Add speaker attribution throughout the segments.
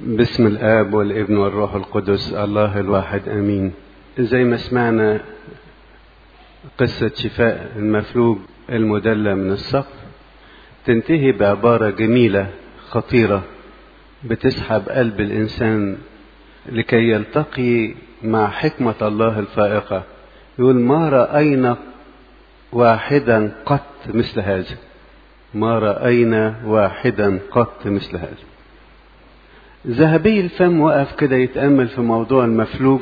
Speaker 1: باسم الآب والابن والروح القدس الله الواحد آمين زي ما سمعنا قصة شفاء المفلوج المدلى من الصقر تنتهي بعبارة جميلة خطيرة بتسحب قلب الإنسان لكي يلتقي مع حكمة الله الفائقة يقول ما رأينا واحدا قط مثل هذا ما رأينا واحدا قط مثل هذا ذهبي الفم وقف كده يتأمل في موضوع المفلوج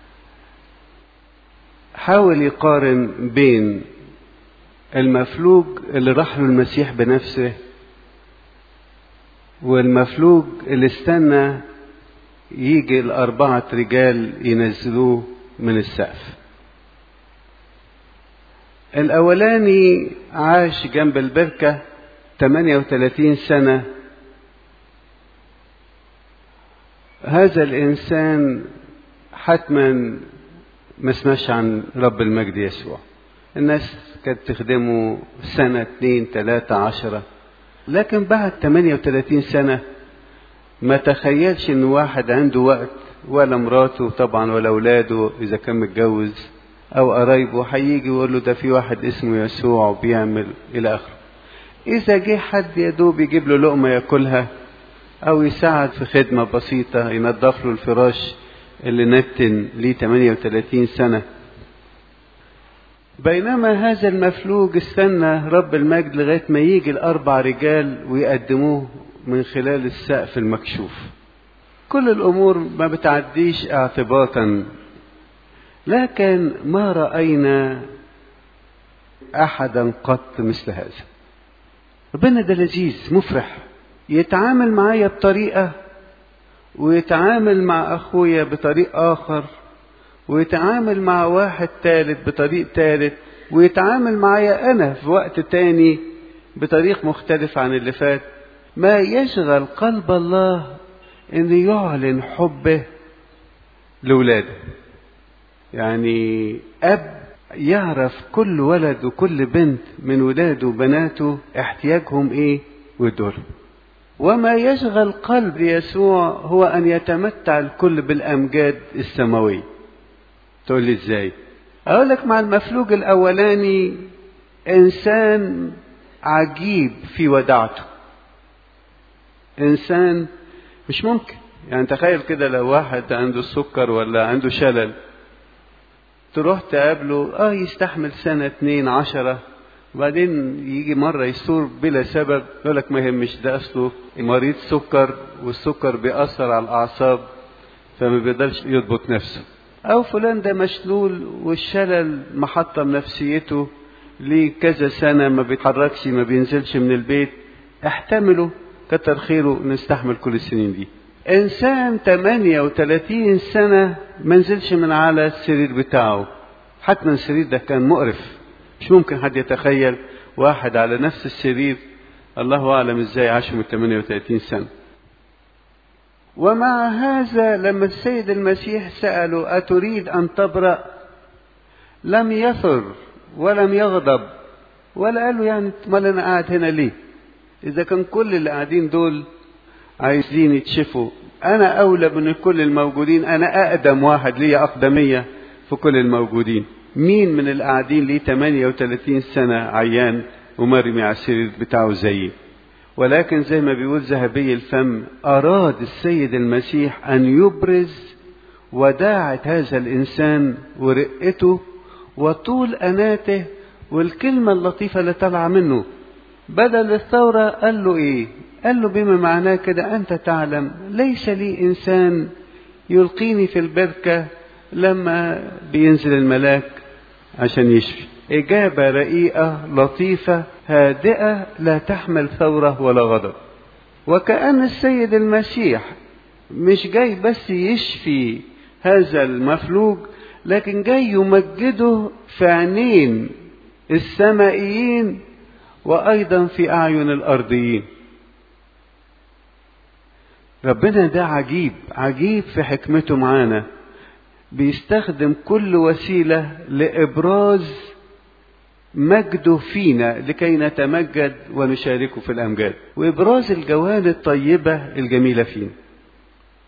Speaker 1: حاول يقارن بين المفلوج اللي راح له المسيح بنفسه والمفلوج اللي استنى يجي الأربعة رجال ينزلوه من السقف الأولاني عاش جنب البركة 38 سنة هذا الإنسان حتما ما سمعش عن رب المجد يسوع الناس كانت تخدمه سنة اتنين تلاتة عشرة لكن بعد 38 سنة ما تخيلش ان واحد عنده وقت ولا مراته طبعا ولا اولاده اذا كان متجوز او قرايبه هيجي ويقول له ده في واحد اسمه يسوع وبيعمل الى اخره اذا جه حد يا دوب يجيب له لقمه ياكلها او يساعد في خدمه بسيطه ينظف له الفراش اللي نتن ليه 38 سنه بينما هذا المفلوج استنى رب المجد لغايه ما يجي الاربع رجال ويقدموه من خلال السقف المكشوف كل الامور ما بتعديش اعتباطا لكن ما راينا احدا قط مثل هذا ربنا ده لذيذ مفرح يتعامل معايا بطريقه ويتعامل مع اخويا بطريق اخر ويتعامل مع واحد ثالث بطريق ثالث ويتعامل معايا انا في وقت تاني بطريق مختلف عن اللي فات ما يشغل قلب الله ان يعلن حبه لاولاده يعني اب يعرف كل ولد وكل بنت من ولاده وبناته احتياجهم ايه ويدورهم وما يشغل قلب يسوع هو ان يتمتع الكل بالامجاد السماويه تقول لي ازاي اقول لك مع المفلوج الاولاني انسان عجيب في وداعته انسان مش ممكن يعني تخيل كده لو واحد عنده السكر ولا عنده شلل تروح تقابله اه يستحمل سنة اتنين عشرة وبعدين يجي مرة يثور بلا سبب يقول لك ما يهمش ده اصله مريض سكر والسكر بيأثر على الأعصاب فما بيقدرش يضبط نفسه أو فلان ده مشلول والشلل محطم نفسيته ليه كذا سنة ما بيتحركش ما بينزلش من البيت احتمله كتر خيره نستحمل كل السنين دي إنسان 38 سنة ما نزلش من على السرير بتاعه حتما السرير ده كان مقرف مش ممكن حد يتخيل واحد على نفس السرير الله أعلم إزاي عاش من 38 سنة ومع هذا لما السيد المسيح سأله أتريد أن تبرأ لم يثر ولم يغضب ولا قال له يعني امال انا قاعد هنا ليه اذا كان كل اللي قاعدين دول عايزين يتشفوا انا اولى من كل الموجودين انا اقدم واحد ليا اقدميه في كل الموجودين مين من اللي قاعدين ليه 38 سنه عيان ومرمي على السرير بتاعه زيي ولكن زي ما بيقول ذهبي الفم أراد السيد المسيح أن يبرز وداعة هذا الإنسان ورقته وطول أناته والكلمة اللطيفة اللي طالعة منه بدل الثورة قال له إيه؟ قال له بما معناه كده أنت تعلم ليس لي إنسان يلقيني في البركة لما بينزل الملاك عشان يشفي إجابة رقيقة لطيفة هادئة لا تحمل ثورة ولا غضب وكأن السيد المسيح مش جاي بس يشفي هذا المفلوج لكن جاي يمجده في عينين السمائيين وأيضا في أعين الأرضيين ربنا ده عجيب عجيب في حكمته معانا بيستخدم كل وسيلة لإبراز مجده فينا لكي نتمجد ونشاركه في الأمجاد وإبراز الجوانب الطيبة الجميلة فينا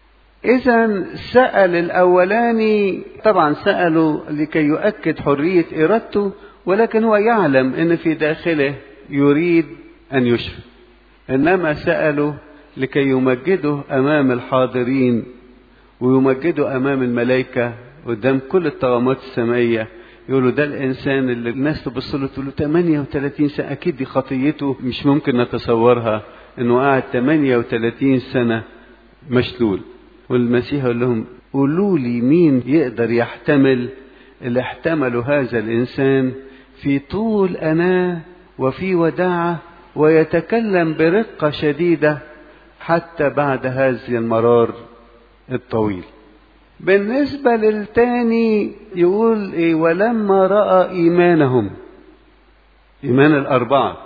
Speaker 1: إذا سأل الأولاني طبعا سأله لكي يؤكد حرية إرادته ولكن هو يعلم أن في داخله يريد أن يشفى إنما سأله لكي يمجده أمام الحاضرين ويمجده أمام الملائكة قدام كل الطغمات السمائية يقولوا ده الإنسان اللي الناس تبص له تقول له 38 سنة أكيد دي خطيته مش ممكن نتصورها إنه قاعد 38 سنة مشلول والمسيح يقول لهم قولوا لي مين يقدر يحتمل اللي احتمله هذا الإنسان في طول أناه وفي وداعة ويتكلم برقة شديدة حتى بعد هذه المرار الطويل بالنسبة للتاني يقول إيه ولما رأى إيمانهم إيمان الأربعة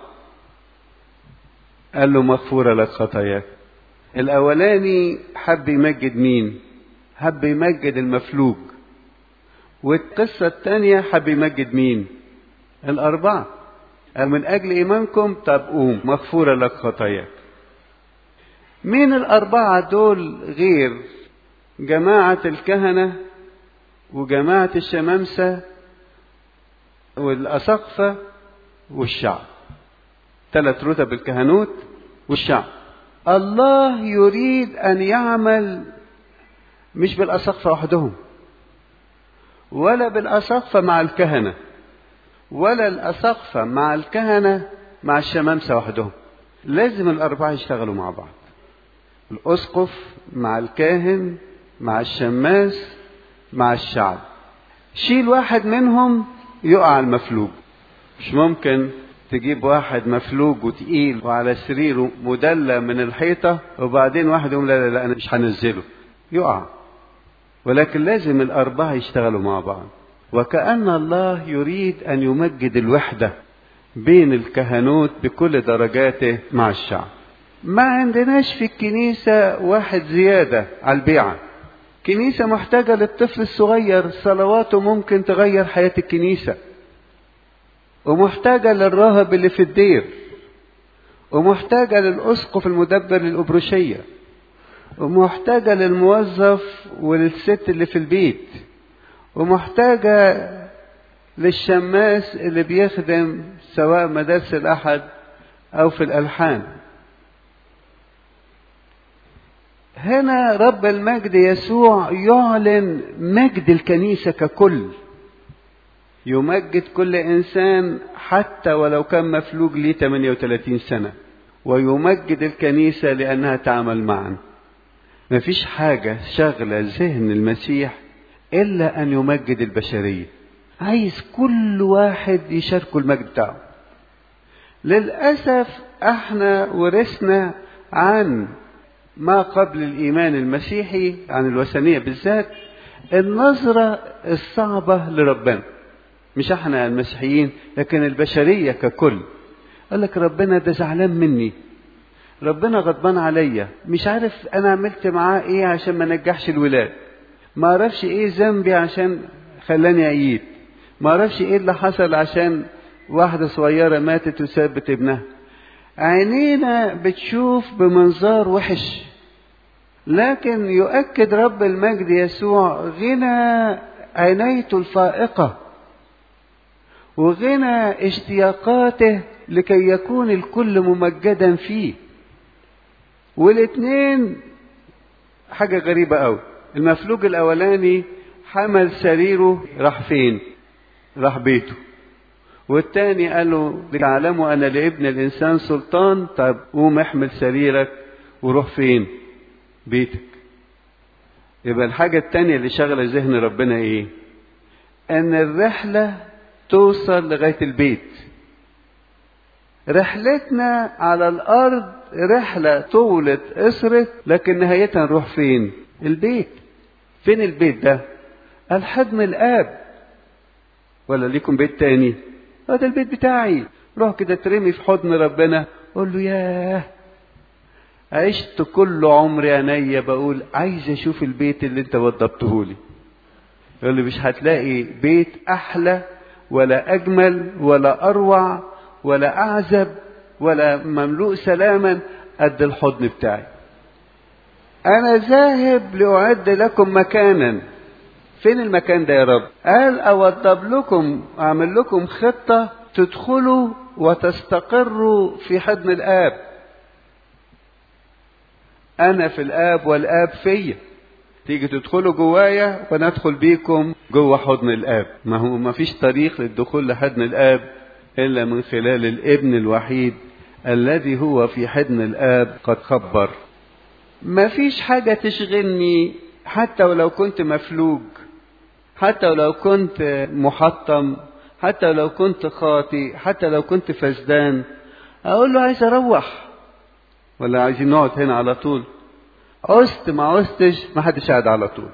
Speaker 1: قال له مغفورة لك خطاياك الأولاني حب يمجد مين حب يمجد المفلوج والقصة الثانية حب يمجد مين الأربعة قال من أجل إيمانكم طب قوم مغفورة لك خطاياك مين الأربعة دول غير جماعة الكهنة وجماعة الشمامسة والأسقفة والشعب ثلاث رتب الكهنوت والشعب الله يريد أن يعمل مش بالأسقفة وحدهم ولا بالأسقفة مع الكهنة ولا الأسقفة مع الكهنة مع الشمامسة وحدهم لازم الأربعة يشتغلوا مع بعض الأسقف مع الكاهن مع الشماس مع الشعب شيل واحد منهم يقع المفلوج مش ممكن تجيب واحد مفلوج وتقيل وعلى سريره مدلى من الحيطة وبعدين واحد يقول لا لا لا أنا مش هنزله يقع ولكن لازم الأربعة يشتغلوا مع بعض وكأن الله يريد أن يمجد الوحدة بين الكهنوت بكل درجاته مع الشعب ما عندناش في الكنيسة واحد زيادة على البيعة كنيسة محتاجة للطفل الصغير صلواته ممكن تغير حياة الكنيسة ومحتاجة للراهب اللي في الدير ومحتاجة للأسقف المدبر للأبروشية ومحتاجة للموظف وللست اللي في البيت ومحتاجة للشماس اللي بيخدم سواء مدارس الأحد أو في الألحان هنا رب المجد يسوع يعلن مجد الكنيسة ككل يمجد كل إنسان حتى ولو كان مفلوج ليه 38 سنة ويمجد الكنيسة لأنها تعمل معا مفيش حاجة شغلة ذهن المسيح إلا أن يمجد البشرية عايز كل واحد يشاركه المجد بتاعه للأسف احنا ورثنا عن ما قبل الإيمان المسيحي عن الوثنية بالذات النظرة الصعبة لربنا مش احنا المسيحيين لكن البشرية ككل قال لك ربنا ده زعلان مني ربنا غضبان عليا مش عارف انا عملت معاه ايه عشان ما نجحش الولاد ما اعرفش ايه ذنبي عشان خلاني اعيد ما اعرفش ايه اللي حصل عشان واحدة صغيرة ماتت وسابت ابنها عينينا بتشوف بمنظار وحش لكن يؤكد رب المجد يسوع غنى عنايته الفائقة وغنى اشتياقاته لكي يكون الكل ممجدا فيه والاثنين حاجة غريبة أوي المفلوج الأولاني حمل سريره راح فين راح بيته والتاني قال له لتعلموا أن لابن الإنسان سلطان طب قوم احمل سريرك وروح فين بيتك يبقى الحاجة التانية اللي شغلة ذهن ربنا ايه ان الرحلة توصل لغاية البيت رحلتنا على الارض رحلة طولت قصرت لكن نهايتها نروح فين البيت فين البيت ده الحضن الاب ولا ليكم بيت تاني هذا البيت بتاعي روح كده ترمي في حضن ربنا قول له ياه عشت كل عمري عينيا بقول عايز اشوف البيت اللي انت وضبته لي يقول لي مش هتلاقي بيت احلى ولا اجمل ولا اروع ولا اعزب ولا مملوء سلاما قد الحضن بتاعي أنا ذاهب لأعد لكم مكانا فين المكان ده يا رب قال أوضب لكم أعمل لكم خطة تدخلوا وتستقروا في حضن الآب أنا في الآب والآب فيا تيجي تدخلوا جوايا وندخل بيكم جوه حضن الآب ما هو ما فيش طريق للدخول لحضن الآب إلا من خلال الابن الوحيد الذي هو في حضن الآب قد خبر ما فيش حاجة تشغلني حتى ولو كنت مفلوج حتى ولو كنت محطم حتى ولو كنت خاطي حتى لو كنت فسدان أقول له عايز أروح ولا عايزين نقعد هنا على طول عزت ما عزتش ما حدش قاعد على طول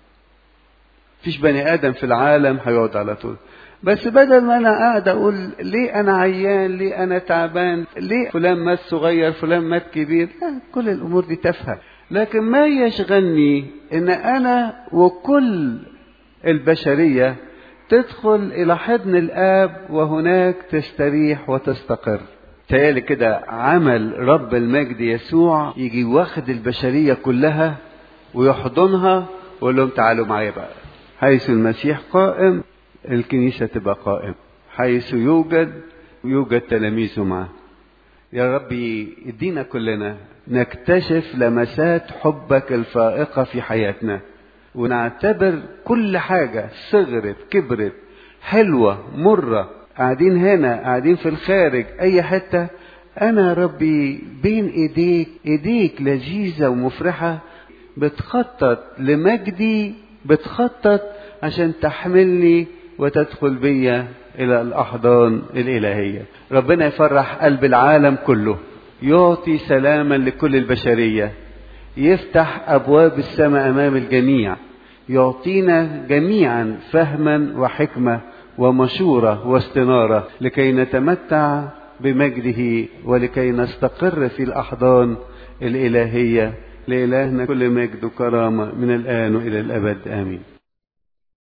Speaker 1: فيش بني آدم في العالم هيقعد على طول بس بدل ما انا قاعد اقول ليه انا عيان ليه انا تعبان ليه فلان مات صغير فلان مات كبير لا كل الامور دي تافهه لكن ما يشغلني ان انا وكل البشريه تدخل الى حضن الاب وهناك تستريح وتستقر تهيألي كده عمل رب المجد يسوع يجي واخد البشريه كلها ويحضنها ويقول لهم تعالوا معايا بقى حيث المسيح قائم الكنيسة تبقى قائمة حيث يوجد يوجد تلاميذه معه يا ربي ادينا كلنا نكتشف لمسات حبك الفائقة في حياتنا ونعتبر كل حاجة صغرت كبرت حلوة مرة قاعدين هنا قاعدين في الخارج أي حتة أنا ربي بين إيديك إيديك لذيذة ومفرحة بتخطط لمجدي بتخطط عشان تحملني وتدخل بي إلى الأحضان الإلهية ربنا يفرح قلب العالم كله يعطي سلاما لكل البشرية يفتح أبواب السماء أمام الجميع يعطينا جميعا فهما وحكمة ومشورة واستنارة لكي نتمتع بمجده ولكي نستقر في الأحضان الإلهية لإلهنا كل مجد وكرامة من الآن وإلى الأبد آمين